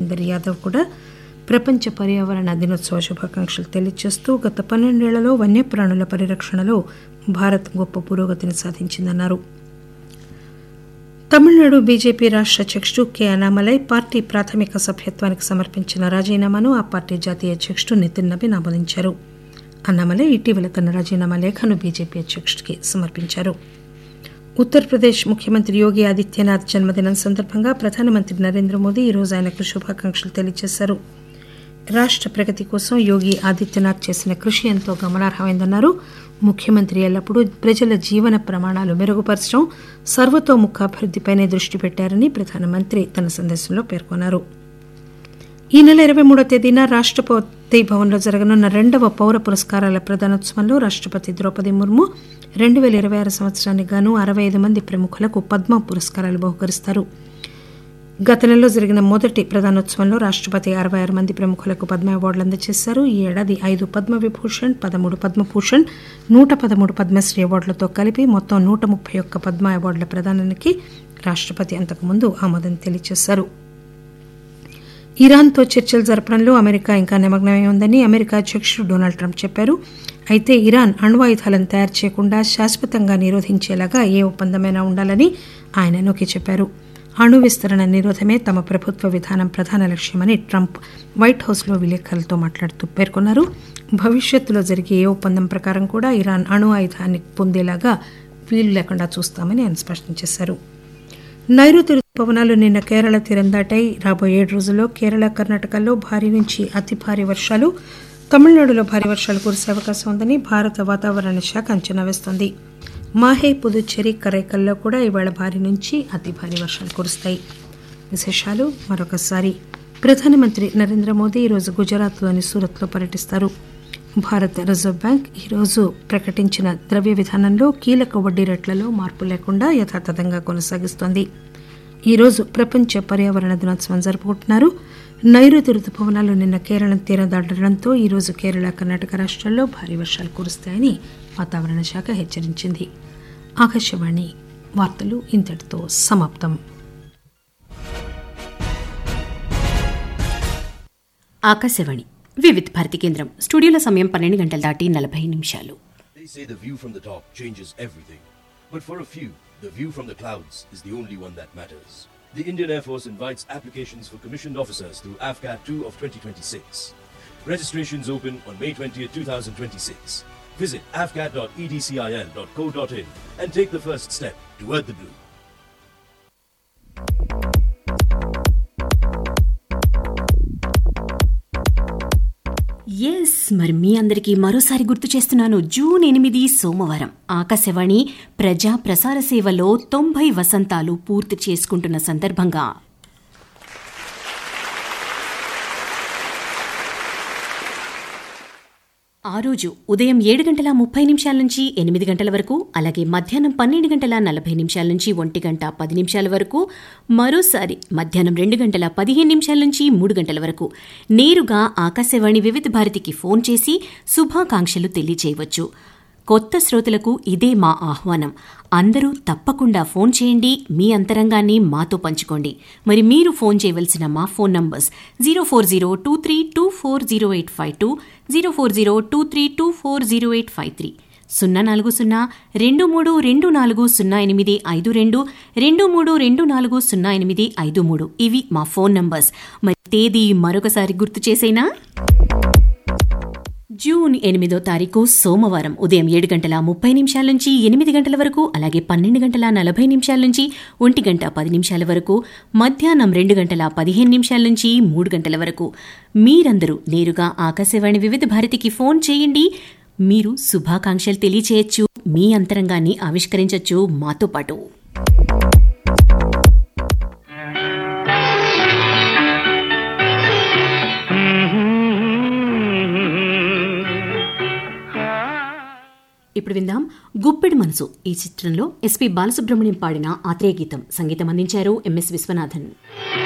భూపేందర్ యాదవ్ కూడా ప్రపంచ పర్యావరణ దినోత్సవ శుభాకాంక్షలు తెలియజేస్తూ గత పన్నెండేళ్లలో వన్యప్రాణుల పరిరక్షణలో భారత్ గొప్ప పురోగతిని సాధించిందన్నారు తమిళనాడు బీజేపీ రాష్ట్ర అధ్యక్షుడు కె అనామలై పార్టీ ప్రాథమిక సభ్యత్వానికి సమర్పించిన రాజీనామాను ఆ పార్టీ జాతీయ అధ్యక్షుడు నితిన్ నబీన్ ఆమోదించారు అన్నామలై ఇటీవల తన రాజీనామా లేఖను బీజేపీ అధ్యక్షుడికి సమర్పించారు ఉత్తరప్రదేశ్ ముఖ్యమంత్రి యోగి ఆదిత్యనాథ్ జన్మదినం సందర్భంగా ప్రధానమంత్రి నరేంద్ర మోదీ ఈరోజు ఆయనకు శుభాకాంక్షలు తెలియజేశారు రాష్ట్ర ప్రగతి కోసం యోగి ఆదిత్యనాథ్ చేసిన కృషి ఎంతో గమనార్హమైందన్నారు ముఖ్యమంత్రి ఎల్లప్పుడూ ప్రజల జీవన ప్రమాణాలు మెరుగుపరచడం సర్వతోముఖాభివృద్దిపైనే దృష్టి పెట్టారని ప్రధానమంత్రి తన సందేశంలో పేర్కొన్నారు ఈ నెల ఇరవై మూడో తేదీన రాష్టపతి భవన్లో జరగనున్న రెండవ పౌర పురస్కారాల ప్రదానోత్సవంలో రాష్టపతి ద్రౌపది ముర్ము రెండు పేల ఇరవై ఆరు సంవత్సరానికి గాను అరవై ఐదు మంది ప్రముఖులకు పద్మ పురస్కారాలు బహుకరిస్తారు గత నెలలో జరిగిన మొదటి ప్రధానోత్సవంలో రాష్టపతి అరవై ఆరు మంది ప్రముఖులకు పద్మ అవార్డులు అందజేశారు ఈ ఏడాది ఐదు పద్మ విభూషణ్ పదమూడు పద్మభూషణ్ నూట పదమూడు పద్మశ్రీ అవార్డులతో కలిపి మొత్తం నూట ముప్పై ఒక్క పద్మ అవార్డుల ప్రదానానికి రాష్టపతి అంతకుముందు ఆమోదం తెలియజేశారు ఇరాన్తో చర్చలు జరపడంలో అమెరికా ఇంకా నిమగ్నమై ఉందని అమెరికా అధ్యక్షుడు డొనాల్డ్ ట్రంప్ చెప్పారు అయితే ఇరాన్ అణ్వాయుధాలను తయారు చేయకుండా శాశ్వతంగా నిరోధించేలాగా ఏ ఒప్పందమైనా ఉండాలని ఆయన నొక్కి చెప్పారు అణు విస్తరణ నిరోధమే తమ ప్రభుత్వ విధానం ప్రధాన లక్ష్యమని ట్రంప్ వైట్ హౌస్లో విలేకరులతో మాట్లాడుతూ పేర్కొన్నారు భవిష్యత్తులో జరిగే ఏ ఒప్పందం ప్రకారం కూడా ఇరాన్ అణు ఆయుధాన్ని పొందేలాగా వీలు లేకుండా చూస్తామని ఆయన స్పష్టం చేశారు నైరుతి రుతుపవనాలు నిన్న కేరళ తీరం దాటాయి రాబోయే ఏడు రోజుల్లో కేరళ కర్ణాటకల్లో భారీ నుంచి అతి భారీ వర్షాలు తమిళనాడులో భారీ వర్షాలు కురిసే అవకాశం ఉందని భారత వాతావరణ శాఖ అంచనా వేస్తోంది మాహే పుదుచ్చేరి కరైకల్లో కూడా ఇవాళ భారీ నుంచి అతి భారీ వర్షాలు కురుస్తాయి విశేషాలు మరొకసారి ప్రధానమంత్రి నరేంద్ర మోదీ ఈరోజు గుజరాత్లోని సూరత్లో పర్యటిస్తారు భారత రిజర్వ్ బ్యాంక్ ఈరోజు ప్రకటించిన ద్రవ్య విధానంలో కీలక వడ్డీ రేట్లలో మార్పు లేకుండా యథాతథంగా కొనసాగిస్తోంది ఈరోజు ప్రపంచ పర్యావరణ దినోత్సవం జరుపుకుంటున్నారు నైరుతి రుతుపవనాలు నిన్న కేరళం తీరం దాటడంతో ఈరోజు కేరళ కర్ణాటక రాష్ట్రాల్లో భారీ వర్షాలు కురుస్తాయని వాతావరణ శాఖ హెచ్చరించింది ఆకాశవాణి వార్తలు ఇంతటితో సమాప్తం ఆకాశవాణి వివిధ భారతి కేంద్రం స్టూడియోల సమయం పన్నెండు గంటల దాటి నలభై నిమిషాలు They say the view from the top changes everything. But for a few, the view from the clouds is the only one that matters. The Indian Air Force invites applications for commissioned officers through AFCAT 2 of 2026. Registrations open on May 20th, 2026. Visit afcat.edcil.co.in and take the first step toward the blue. Yes మరి మీ అందరికీ మరోసారి గుర్తు చేస్తున్నాను June ఎనిమిది సోమవారం ఆకాశవాణి ప్రజా ప్రసార సేవలో తొంభై వసంతాలు పూర్తి చేసుకుంటున్న సందర్భంగా ఆ రోజు ఉదయం ఏడు గంటల ముప్పై నిమిషాల నుంచి ఎనిమిది గంటల వరకు అలాగే మధ్యాహ్నం పన్నెండు గంటల నలభై నిమిషాల నుంచి ఒంటి గంట పది నిమిషాల వరకు మరోసారి మధ్యాహ్నం రెండు గంటల పదిహేను నిమిషాల నుంచి మూడు గంటల వరకు నేరుగా ఆకాశవాణి వివిధ భారతికి ఫోన్ చేసి శుభాకాంక్షలు తెలియచేయవచ్చు కొత్త శ్రోతలకు ఇదే మా ఆహ్వానం అందరూ తప్పకుండా ఫోన్ చేయండి మీ అంతరంగాన్ని మాతో పంచుకోండి మరి మీరు ఫోన్ చేయవలసిన మా phone numbers zero four zero two three two four zero eight five two zero four zero two three two four zero eight five three సున్నా నాలుగు సున్నా రెండు మూడు రెండు నాలుగు సున్నా ఎనిమిది ఐదు రెండు రెండు మూడు రెండు నాలుగు సున్నా ఎనిమిది ఐదు మూడు ఇవి మా ఫోన్ నంబర్స్ మరి తేదీ మరొకసారి గుర్తు చేసేనా జూన్ ఎనిమిదో తారీఖు సోమవారం ఉదయం ఏడు గంటల ముప్పై నిమిషాల నుంచి ఎనిమిది గంటల వరకు అలాగే పన్నెండు గంటల నలభై నిమిషాల నుంచి ఒంటి గంట పది నిమిషాల వరకు మధ్యాహ్నం రెండు గంటల పదిహేను నిమిషాల నుంచి మూడు గంటల వరకు మీరందరూ నేరుగా ఆకాశవాణి వివిధ భారతికి ఫోన్ చేయండి మీరు శుభాకాంక్షలు తెలియచేయచ్చు మీ అంతరంగాన్ని ఆవిష్కరించవచ్చు మాతో పాటు ఇప్పుడు విందాం గుప్పెడు మనసు ఈ చిత్రంలో ఎస్పి బాలసుబ్రహ్మణ్యం పాడిన ఆత్రేయ గీతం సంగీతం అందించారు ఎంఎస్ విశ్వనాథన్